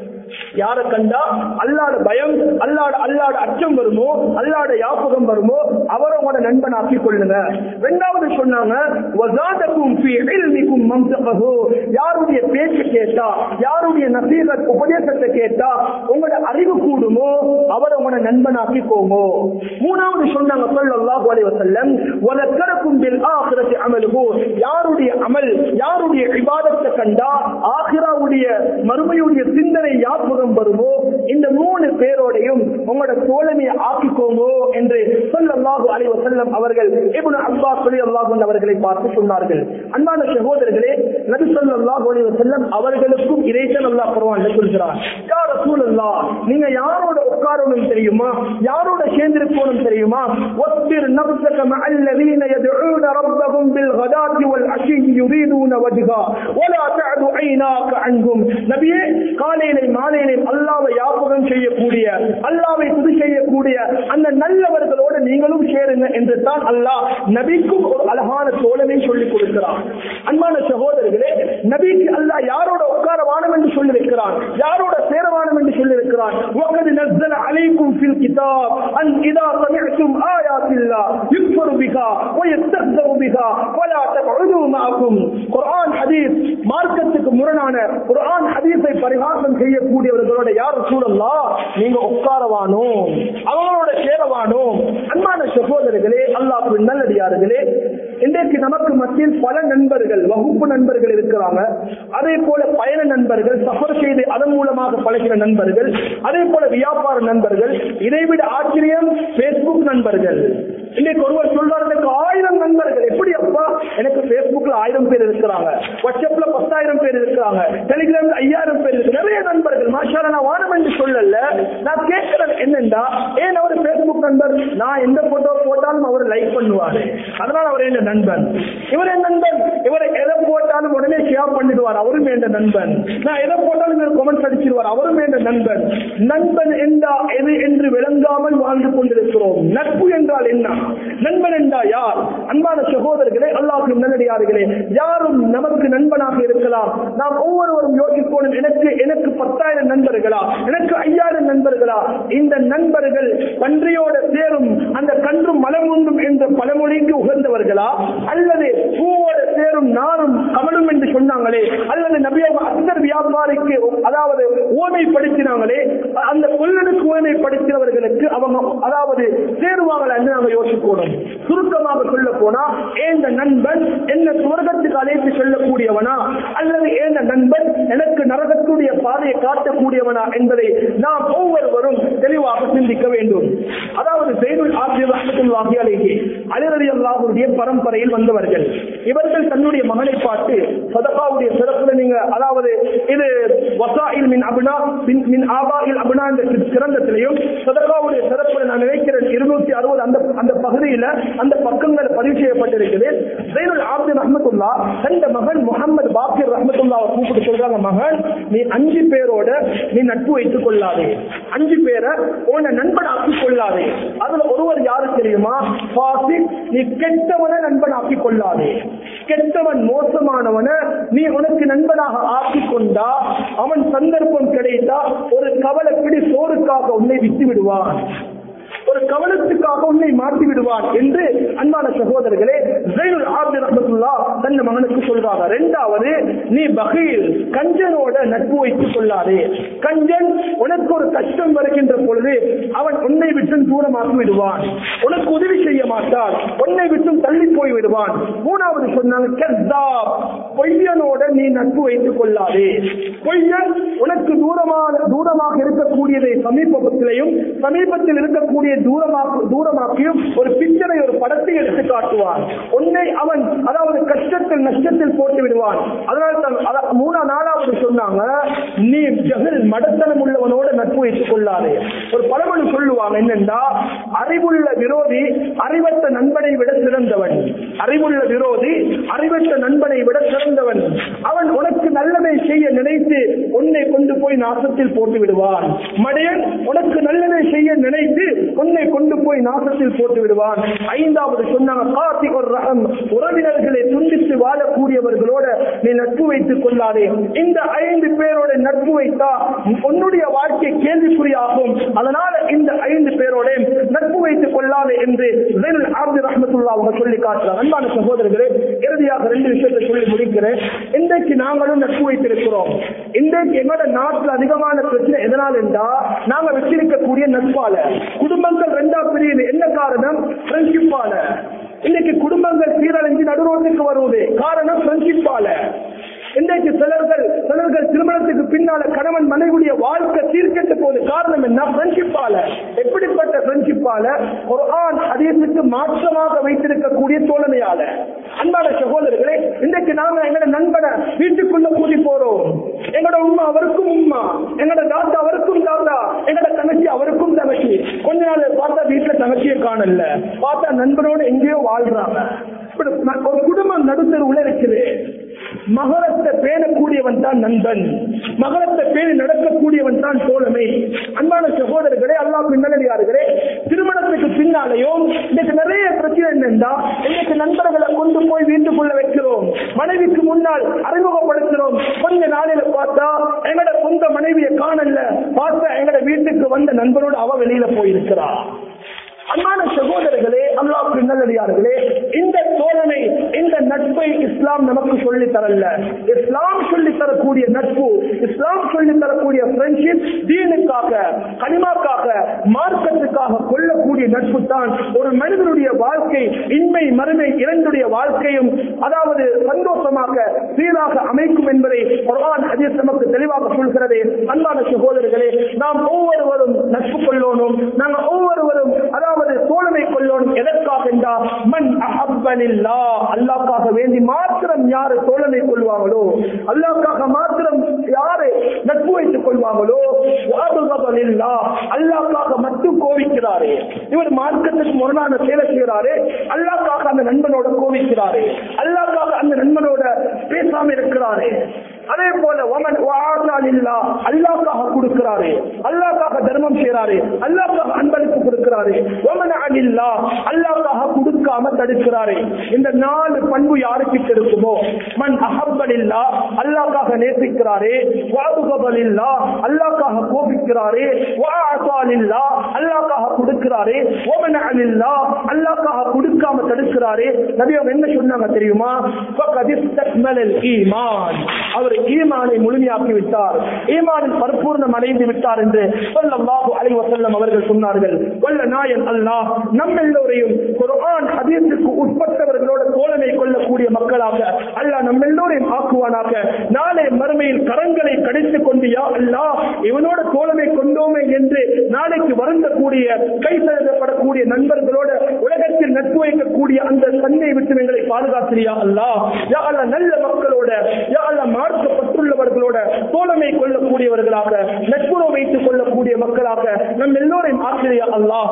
யார கண்டா அல்லாட பயம் அல்லாட அல்லாட அச்சம் வருமோ அல்லாட யாபகம் வருமோ அவரை உங்களோட நண்பன் ஆக்கிக் கொள்ளுங்க ரெண்டாவது சொன்னாங்க வஸாதக்கும் ஃபீ இல்மிக்கும் மம்சகஹு யாருடைய பேச்சு கேட்டா யாருடைய நசீகத் உபதேசத்தை கேட்டா உங்களோட அறிவு கூடுமோ அவரை உங்களோட நண்பன் ஆக்கிக்கோங்க மூணாவது சொன்னாங்க ஸல்லல்லாஹு அலைஹி வஸல்லம் வலக்கரக்கும் பில் ஆখিরাতি அமலுஹு யாருடைய அமல் யாருடைய இபாதத்தை கண்டா ஆகிராவுடைய மறுமையுடைய சிந்தனை யாபகம் வருமோ இந்த மூணு பேரோடையும் உங்களோட தோழமையை ஆக்கிக்கோங்கோ என்று சொல்லல்லாஹு அலைஹி வஸல்லம் அவர்கள் இப்னு அப்பாஸ் ரலியல்லாஹு அன்ஹு அவர்களை பார்த்து சொன்னார்கள் அன்பான சகோதரர்களே நபி ஸல்லல்லாஹு அலைஹி வஸல்லம் அவர்களுக்கும் இறைசன் அல்லாஹ் குர்ஆன்ல சொல்கிறார் யா ரசூலல்லாஹ் நீங்க யாரோட உட்காரணும் தெரியுமா யாரோட சேர்ந்திருக்கணும் தெரியுமா வஸ்பிர் நஃப்ஸக மஅல்லதீன يدعون ربهم بالغداة والعشي يريدون وجهه ولا تعد عيناك عنهم நபியே காலையிலே மாலையிலே அல்லாவை யாபகம் செய்யக்கூடிய அல்லாவை துதி செய்யக்கூடிய அந்த நல்லவர்களோடு நீங்களும் சேருங்க என்று தான் அல்லாஹ் நபிக்கும் ஒரு அழகான தோழனை சொல்லிக் கொடுக்கிறான் அன்பான சகோதரர்களே நபிக்கு அல்லாஹ் யாரோட உட்கார வானம் என்று சொல்லியிருக்கிறான் யாரோட சேரவானம் என்று சொல்லியிருக்கிறான் وَقَدْ نَزَّلَ عَلَيْكُمْ فِي الْكِتَابِ الكتاب أن إذا سمعتم آيات الله يكفر بها ويستهزأ بها ولا تقعدوا معكم குர்ஆன் ஹதீஸ் மார்க்கத்துக்கு முரணான குர்ஆன் ஹதீஸை பரிகாசம் செய்யக்கூடியவர்களோட யார் சூழல்லா நீங்க உட்காரவானோ அவங்களோட சேரவானோ அன்பான சகோதரர்களே அல்லாஹ் நல்லடியார்களே இன்றைக்கு நமக்கு மத்தியில் பல நண்பர்கள் வகுப்பு நண்பர்கள் இருக்கிறாங்க அதே போல பயண நண்பர்கள் சஃபர் செய்து அதன் மூலமாக பழகிற நண்பர்கள் அதே போல வியாபார நண்பர்கள் இதைவிட ஆச்சரியம் பேஸ்புக் நண்பர்கள் இன்னைக்கு ஒருவர் சொல்றாரு எனக்கு ஆயிரம் நண்பர்கள் எப்படி அப்பா எனக்கு பேஸ்புக்ல ஆயிரம் பேர் இருக்கிறாங்க வாட்ஸ்அப்ல பத்தாயிரம் பேர் இருக்கிறாங்க டெலிகிராம்ல ஐயாயிரம் பேர் இருக்கு நிறைய நண்பர்கள் மாஷால நான் வானம் என்று சொல்லல நான் கேட்கிறேன் என்னண்டா ஏன் அவர் பேஸ்புக் நண்பர் நான் எந்த போட்டோ போட்டாலும் அவர் லைக் பண்ணுவாரு அதனால அவர் என்ன நண்பன் இவர் என் நண்பன் இவர் எதை போட்டாலும் உடனே ஷேர் பண்ணிடுவார் அவரும் என் நண்பன் நான் எதை போட்டாலும் இவர் கமெண்ட்ஸ் அடிச்சிருவார் அவரும் என் நண்பன் நண்பன் என்றா எது என்று விளங்காமல் வாழ்ந்து கொண்டிருக்கிறோம் நட்பு என்றால் என்ன நண்பன் என்றா யார் அன்பான சகோதரர்களே அல்லாஹும் நல்லடியார்களே யாரும் நமக்கு நண்பனாக இருக்கலாம் நாம் ஒவ்வொருவரும் யோசிப்போனும் எனக்கு எனக்கு பத்தாயிரம் நண்பர்களா எனக்கு ஐயாயிரம் நண்பர்களா இந்த நண்பர்கள் பன்றியோட சேரும் அந்த கன்றும் மலம் உண்டும் என்ற பழமொழிக்கு உகந்தவர்களா அல்லது பூவோட சேரும் நாரும் கமலும் என்று சொன்னாங்களே அல்லது நபியாக அத்தர் வியாபாரிக்கு அதாவது ஓமைப்படுத்தினாங்களே அந்த கொல்லனுக்கு ஓமைப்படுத்தினவர்களுக்கு அவங்க அதாவது சேருவாங்களா என்று நாங்கள் யோசிக்கணும் சுருக்கமாக சொல்ல போனா ஏந்த நண்பன் என்ன சுவர்க்கத்துக்கு அழைத்து செல்லக்கூடியவனா அல்லது ஏந்த நண்பன் எனக்கு நரகத்துடைய பாதையை காட்டக்கூடியவனா என்பதை நாம் ஒவ்வொருவரும் தெளிவாக சிந்திக்க வேண்டும் அதாவது ஜெயினுல் ஆசிரியர் ரஹமத்துல்லாஹி அலைஹி அலிரதி அல்லாஹுடைய பரம்பரையில் வந்தவர்கள் இவர்கள் தன்னுடைய மகனை பார்த்து சதகாவுடைய சிறப்புல நீங்க அதாவது இது வசாயில் மின் அபுனா மின் மின் ஆபாயில் அபுனா என்ற சிறந்தத்திலையும் சதகாவுடைய சிறப்புல நான் நினைக்கிறேன் இருநூத்தி அறுபது அந்த அந்த பகுதியில அந்த பக்கங்கள் பதிவு செய்யப்பட்டிருக்குது ஜெயினுல் ஆப்தின் ரஹமத்துல்லா தந்த மகன் முகமது பாக்கிர் ரஹமத்துல்லாவை கூப்பிட்டு சொல்றாங்க மகன் நீ அஞ்சு பேரோட நீ நட்பு வைத்துக் கொள்ளாதே அஞ்சு பேரை உன்னை நண்பனாக்கி கொள்ளாதே அதுல ஒருவர் யாரு தெரியுமா ஃபாசிக் நீ கெட்டவனை நண்பனாக்கி கொள்ளாதே கெட்டவன் மோசமானவன நீ உனக்கு நண்பனாக ஆக்கி கொண்டா அவன் சந்தர்ப்பம் கிடைத்தா ஒரு கவலை பிடி சோறுக்காக உன்னை விட்டு விடுவான் ஒரு கவனத்துக்காக உன்னை மாற்றி விடுவான் என்று அன்பான சகோதரர்களே ஜெயினுல் ஆப்தி ரஹமத்துல்லா தன் மகனுக்கு சொல்றாங்க ரெண்டாவது நீ பகீல் கஞ்சனோட நட்பு வைத்துக் கொள்ளாதே கஞ்சன் உனக்கு ஒரு கஷ்டம் வருகின்ற பொழுது அவன் உன்னை விட்டு தூரமாக்கி விடுவான் உனக்கு உதவி செய்ய மாட்டான் உன்னை விட்டும் தள்ளி போய் விடுவான் மூணாவது சொன்னாங்க கஸ்தாப் பொய்யனோட நீ நட்பு வைத்துக் கொள்ளாதே பொய்யன் உனக்கு தூரமான தூரமாக இருக்கக்கூடியதை சமீபத்திலையும் சமீபத்தில் இருக்கக்கூடிய தூரமாக்கு தூரமாக்கியும் ஒரு பிக்சரை ஒரு படத்தை எடுத்து காட்டுவான் உன்னை அவன் அதாவது கஷ்டத்தில் நஷ்டத்தில் போட்டு விடுவான் அதனால தான் அத- மூணா நாலாவது சொன்னாங்க நீ ஜகில் மடத்தனம் உள்ளவனோட நட்பு வைத்துக் கொள்ளாதே ஒரு பழமொழி சொல்லுவாங்க என்னென்றா அறிவுள்ள விரோதி அறிவற்ற நண்பனை விட சிறந்தவன் அறிவுள்ள விரோதி அறிவற்ற நண்பனை விட சிறந்தவன் அவன் உனக்கு நல்லதை செய்ய நினைத்து உன்னை கொண்டு போய் நாசத்தில் போட்டு விடுவான் மடையன் உனக்கு நல்லதை செய்ய நினைத்து உன்னை கொண்டு போய் நாசத்தில் போட்டு விடுவான் ஐந்தாவது சொன்னாங்க காத்தி ஒரு ரகம் உறவினர்களை துண்டித்து வாழக்கூடியவர்களோட நீ நட்பு வைத்துக் கொள்ளாதே இந்த ஐந்து பேரோட நட்பு வைத்தா உன்னுடைய வாழ்க்கை கேள்விக்குறியாகும் அதனால இந்த ஐந்து பேரோட நட்பு வைத்துக் கொள்ளாதே என்று ஜெயினுல் ஆப்தி ரஹமத்துல்லா அவங்க சொல்லி காட்டுறாங்க அன்பான சகோதரர்களே இறுதியாக ரெண்டு விஷயத்தை சொல்லி முடிக்கிறேன் இன்றைக்கு நாங்களும் நட்பு வைத்திருக்கிறோம் இன்றைக்கு எங்களோட நாட்டில் அதிகமான பிரச்சனை எதனால் என்றா நாங்க வச்சிருக்கக்கூடிய நட்பால குடும்பங்கள் ரெண்டா பிரியுது என்ன காரணம் ஃப்ரெண்ட்ஷிப்பால இன்னைக்கு குடும்பங்கள் சீரழிஞ்சு நடுரோட்டுக்கு வருவது காரணம் ஃப்ரெண்ட்ஷிப்பால இன்றைக்கு சிலர்கள் சிலர்கள் திருமணத்துக்கு பின்னால கணவன் மனைவியுடைய வாழ்க்கை சீர்கெட்டு போகுது காரணம் என்ன ஃப்ரெண்ட்ஷிப்பால எப்படிப்பட்ட ஃப்ரெண்ட்ஷிப்பால ஒரு ஆண் அதீசுக்கு மாற்றமாக வைத்திருக்கக்கூடிய தோழமையால அன்பான சகோதரர்களே இன்றைக்கு நாங்க எங்களோட நண்பனை வீட்டுக்குள்ள கூட்டி போறோம் எங்களோட உம்மா அவருக்கும் உம்மா எங்களோட தாத்தா அவருக்கும் தாத்தா எங்களோட தங்கச்சி அவருக்கும் தங்கச்சி கொஞ்ச நாள் பார்த்தா வீட்டுல தங்கச்சியை காணல பார்த்தா நண்பனோட எங்கேயோ வாழ்றாங்க இப்படி ஒரு குடும்பம் நடுத்தருவுல இருக்குது மகரத்தை பேணக்கூடியவன் தான் நண்பன் மகரத்தை பேணி நடக்கக்கூடியவன் தான் தோழமை அன்பான சகோதரர்களே அல்லாஹ் பின்னணியார்களே திருமணத்துக்கு பின்னாலேயும் இன்னைக்கு நிறைய பிரச்சனை என்னென்றா இன்னைக்கு நண்பர்களை கொண்டு போய் வீட்டுக்குள்ள வைக்கிறோம் மனைவிக்கு முன்னால் அறிமுகப்படுத்துறோம் கொஞ்ச நாளையில பார்த்தா எங்கட சொந்த மனைவியை காணல பார்த்தா எங்கட வீட்டுக்கு வந்த நண்பரோடு அவ வெளியில போயிருக்கிறா அன்பான சகோதரர்களே அல்லாஹ்வுக்கு நல்லடியார்களே இந்த தோழனை இந்த நட்பை இஸ்லாம் நமக்கு சொல்லி தரல இஸ்லாம் சொல்லி தரக்கூடிய நட்பு இஸ்லாம் சொல்லி தரக்கூடிய ஃப்ரெண்ட்ஷிப் தீனுக்காக கனிமாக்காக மார்க்கத்துக்காக கொள்ளக்கூடிய நட்பு தான் ஒரு மனிதனுடைய வாழ்க்கை இன்மை மறுமை இரண்டுடைய வாழ்க்கையும் அதாவது சந்தோஷமாக சீராக அமைக்கும் என்பதை குர்ஆன் ஹதீஸ் நமக்கு தெளிவாக சொல்கிறது அன்பான சகோதரர்களே நாம் ஒவ்வொருவரும் நட்பு கொள்ளணும் நாங்கள் ஒவ்வொருவரும் அதாவது தோழமை கொள்ளணும் எதற்காக என்றால் மண் அஹப்பனில்லா அல்லாஹ்க்காக வேண்டி மாத்திரம் யாரு தோழமை கொள்வாங்களோ அல்லாஹ்க்காக மாத்திரம் யாரு நட்பு வைத்துக் கொள்வாங்களோ வாபுகபனில்லா அல்லாஹ்க்காக மட்டும் கோவிக்கிறாரே இவர் மார்க்கத்துக்கு முரணான சேவை செய்கிறாரே அல்லாஹ்க்காக அந்த நண்பனோட கோவிக்கிறாரே அல்லாஹ்க்காக அந்த நண்பனோட பேசாம இருக்கிறாரே அதே போல ஒமன் இல்லா அல்லாஹ்க்காக கொடுக்கிறாரு அல்லாஹ்க்காக தர்மம் செய்யறாரு அல்லாஹ்க்காக அன்பளிப்பு கொடுக்கிறாரு ஒமன் அலில்லா அல்லாஹ்க்காக கொடுக்காம தடுக்கிறாரு இந்த நாலு பண்பு யாருக்கு இருக்குமோ மன் அஹப்பலில்லா அல்லாஹ்க்காக நேசிக்கிறாரு வாபுகபலில்லா அல்லாஹ்க்காக கோபிக்கிறாரு வாசாலில்லா அல்லாஹ்க்காக கொடுக்கிறாரு ஒமன் அலில்லா அல்லாஹ்க்காக கொடுக்காம தடுக்கிறாரு நபி அவங்க என்ன சொன்னாங்க தெரியுமா ஃபகத் இஸ்தக்மலல் ஈமான் அவர் ஈமானை முழுமையாக்கி விட்டார் ஈமானில் பரிபூர்ணம் அடைந்து விட்டார் என்று ஸல்லல்லாஹு அலைஹி வஸல்லம் அவர்கள் சொன்னார்கள் வல்ல நாயன் அல்லாஹ் நம்ம எல்லோரையும் குர்ஆன் ஹதீஸுக்கு உட்பட்டவர்களோட தோழமை கொள்ளக்கூடிய மக்களாக அல்லாஹ் நம்ம எல்லோரையும் ஆக்குவானாக நாளை மறுமையில் கரங்களை கடித்துக் கொண்டு யா அல்லாஹ் இவனோட தோழமை கொண்டோமே என்று நாளைக்கு வருந்தக்கூடிய கை செலுத்தப்படக்கூடிய நண்பர்களோட உலகத்தில் நட்பு வைக்கக்கூடிய அந்த தன்னை விட்டு எங்களை பாதுகாத்திரியா அல்லாஹ் யா அல்லாஹ் நல்ல மக்களோட யா அல்லாஹ் மார்க்கப்பட்டுள்ளவர்களோட தோழமை கொள்ளக்கூடியவர்களாக நட்புறவு வைத்துக் கொள்ளக்கூடிய மக்களாக நம் எல்லோரையும் ஆசிரியா அல்லாஹ்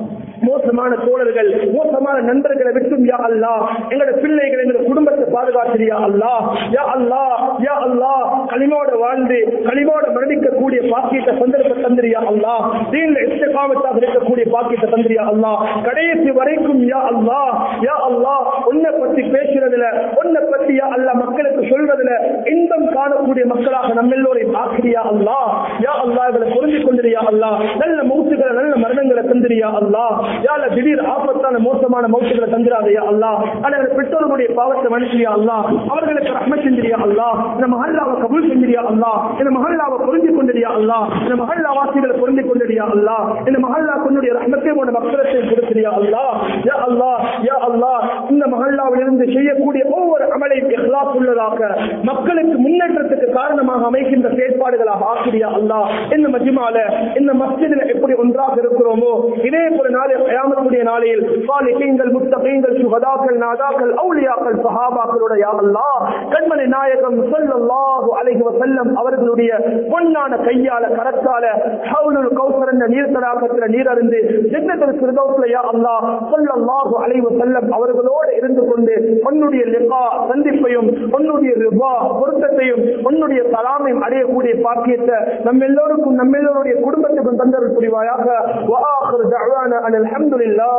மோசமான தோழர்கள் மோசமான நண்பர்களை விட்டும் யா அல்லா எங்களோட பிள்ளைகள் எங்களோட குடும்பத்தை பாதுகாத்திரியா அல்லா யா அல்லா யா அல்லா களிமோட வாழ்ந்து களிமோட மரணிக்கக்கூடிய பாக்கியத்தை சந்தர்ப்ப தந்திரியா அல்லா தீன்ல இஷ்டகாமத்தாக இருக்கக்கூடிய பாக்கியத்தை தந்திரியா அல்லா கடைசி வரைக்கும் யா அல்லா யா அல்லா உன்னை பத்தி பேசுறதுல உன்னை பத்தி யா அல்லா மக்களுக்கு சொல்வதுல இன்பம் காணக்கூடிய மக்களாக நம்ம எல்லோரையும் ஆக்கிரியா அல்லா யா அல்லா இவளை புரிஞ்சு கொண்டிரியா அல்லா நல்ல மௌத்துகளை நல்ல மரணங்களை தந்திரியா அல்லா யால திடீர் ஆபத்தான மோசமான மௌத்துகளை தந்திராதையா அல்லா அல்ல பெற்றோர்களுடைய பாவத்தை மனுஷியா அல்லா அவர்களுக்கு ரஹ்மத் செஞ்சிரியா அல்லா இந்த மஹல்லாவை கபூல் செஞ்சிரியா அல்லா இந்த மஹல்லாவை புரிஞ்சு கொண்டிரியா அல்லா இந்த மஹல்லா வாசிகளை புரிஞ்சு கொண்டிரியா அல்லா இந்த மஹல்லா கொண்டுடைய ரஹ்மத்தை போன மக்களத்தை கொடுத்திரியா அல்லா யா அல்லா யா அல்லா இந்த மஹல்லாவில் இருந்து செய்யக்கூடிய ஒவ்வொரு அமலையும் இஹ்லாஸ் உள்ளதாக மக்களுக்கு முன்னேற்றத்துக்கு காரணமாக அமைக்கின்ற செயற்பாடுகளாக ஆக்கிரியா அல்லா இந்த மஜ்மால இந்த மஸ்ஜிதில் எப்படி ஒன்றாக இருக்கிறோமோ இதே போல நாளை கயாமத்துடைய நாளையில் சாலிஹீன்கள் முத்தகீன்கள் சுகதாக்கள் நாதாக்கள் அவுலியாக்கள் சஹாபாக்களோட யா அல்லாஹ் கண்மணி நாயகம் ஸல்லல்லாஹு அலைஹி வஸல்லம் அவர்களுடைய பொன்னான கையால கரத்தால ஹவுலுல் கௌசர் என்ற நீர் தடாகத்துல நீர் அருந்து ஜன்னத்துல் ஃபிர்தௌஸ்ல யா அல்லாஹ் ஸல்லல்லாஹு அலைஹி வஸல்லம் அவர்களோடு இருந்து கொண்டு உன்னுடைய லிகா சந்திப்பையும் உன்னுடைய ரிபா பொருத்தத்தையும் உன்னுடைய சலாமையும் அடையக்கூடிய பாக்கியத்தை நம்ம எல்லோருக்கும் நம்ம எல்லோருடைய குடும்பத்துக்கும் தந்தல் புரிவாயாக வஆஹிர் தஅவானா அனில் الحمد لله